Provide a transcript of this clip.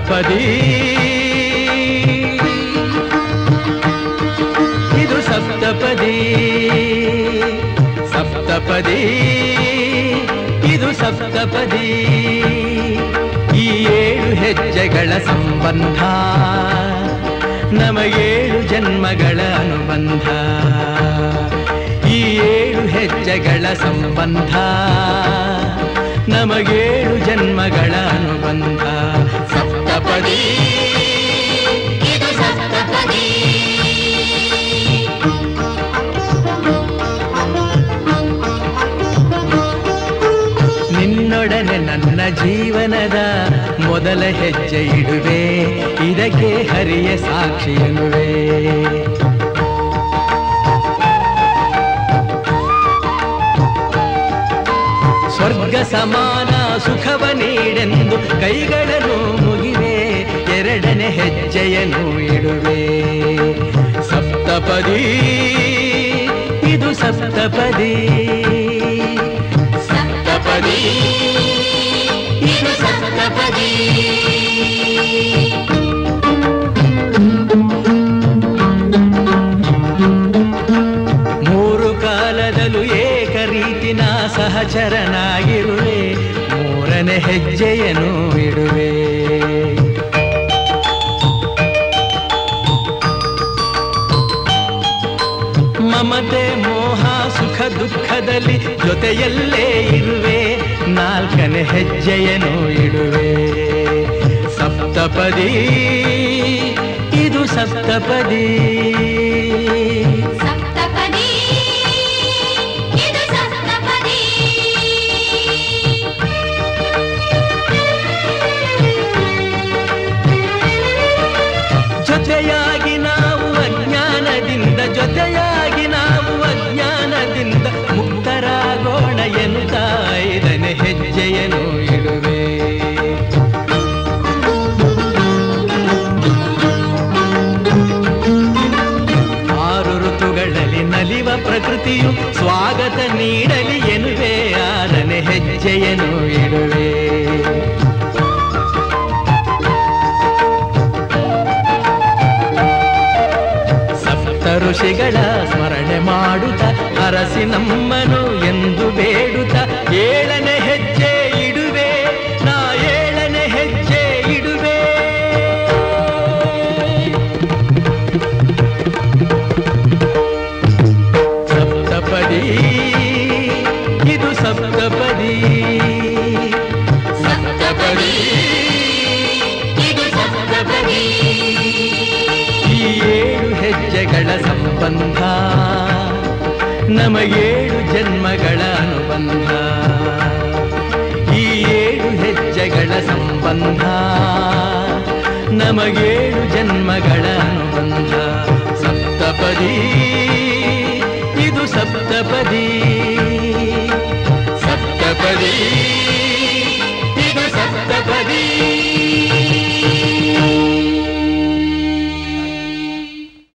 ಸಪ್ತಪದಿ ಇದು ಸಪ್ತಪದಿ ಸಪ್ತಪದಿ ಇದು ಸಪ್ತಪದಿ ಈ ಏಳು ಹೆಜ್ಜೆಗಳ ಸಂಬಂಧ ನಮಗೇಳು ಜನ್ಮಗಳ ಅನುಬಂಧ ಈ ಏಳು ಹೆಜ್ಜೆಗಳ ಸಂಬಂಧ ನಮಗೇಳು ಜನ್ಮಗಳ ಅನುಬಂಧ ಸಪ್ತಪದಿ ಇದು ಸಪ್ತಪದಿ ನಿನ್ನೊಡನೆ ನನ್ನ ಜೀವನದ ಮೊದಲ ಹೆಜ್ಜೆ ಇಡುವೆ ಇದಕ್ಕೆ ಹರಿಯ ಸಾಕ್ಷಿ ಎನ್ನುವೆ ಸ್ವರ್ಗ ಸಮಾನ ಸುಖವ ನೀಡೆಂದು ಕೈಗಳನ್ನು ಮುಗಿವೆ ಎರಡನೇ ಹೆಜ್ಜೆಯನ್ನು ಇಡುವೆ ಸಪ್ತಪದಿ ಇದು ಸಪ್ತಪದಿ ಸಪ್ತಪದಿ ಇದು ಸಪ್ತಪದಿ ಮೂರು ಕಾಲದಲ್ಲೂ ಏಕ ರೀತಿನ ಸಹಚರನಾಗಿರುವೆ ಮೂರನೇ ಹೆಜ್ಜೆಯನ್ನು ಇಡುವೆ ಮಮತೆ ಮೋಹ ಸುಖ ದುಃಖದಲ್ಲಿ ಜೊತೆಯಲ್ಲೇ ಇರುವೆ ನಾಲ್ಕನೇ ಹೆಜ್ಜೆಯನ್ನು ಇಡುವೆ ಸಪ್ತಪದಿ ಇದು ಸಪ್ತಪದಿ ಸಪ್ತಪದಿ ಇದು ಸಪ್ತಪದಿ ಜೊತೆಯಾಗಿ ನಾವು ಅಜ್ಞಾನದಿಂದ ಜೊತೆಯಾಗಿ ನಾವು ಅಜ್ಞಾನದಿಂದ ಮುಕ್ತರಾಗೋಣ ಎನ್ನುತ್ತಾ ಐದನೇ ಹೆಜ್ಜೆಯನ್ನು ಇಡುವೆ ಆರು ಋತುಗಳಲ್ಲಿ ನಲಿವ ಪ್ರಕೃತಿಯು ಸ್ವಾಗತ ನೀಡಲಿ ಎನ್ನುವೆ ಆರನೇ ಹೆಜ್ಜೆಯನ್ನು ಇಡುವೆ ಸಪ್ತ ಋಷಿಗಳ ಸ್ಮರಣೆ ಮಾಡುತ್ತ ಅರಸಿ ನಮ್ಮನು ಎಂದು ಬೇಡುತ್ತ ಏಳನೇ ಹೆಜ್ಜೆ ಇಡುವೆ ನಾ ಏಳನೇ ಹೆಜ್ಜೆ ಇಡುವೆ ಸಪ್ತಪದಿ ಇದು ಸಪ್ತಪದಿ ಸಪ್ತಪದಿ ಇದು ಸಪ್ತಪದಿ ಈ ಏಳು ಹೆಜ್ಜೆಗಳ ಸಂಬಂಧ ನಮಗೇಳು ಜನ್ಮಗಳ ಅನುಬಂಧ ಈ ಏಳು ಹೆಜ್ಜೆಗಳ ಸಂಬಂಧ ನಮಗೇಳು ಜನ್ಮಗಳ ಅನುಬಂಧ ಸಪ್ತಪದಿ ಇದು ಸಪ್ತಪದಿ ಸಪ್ತಪದಿ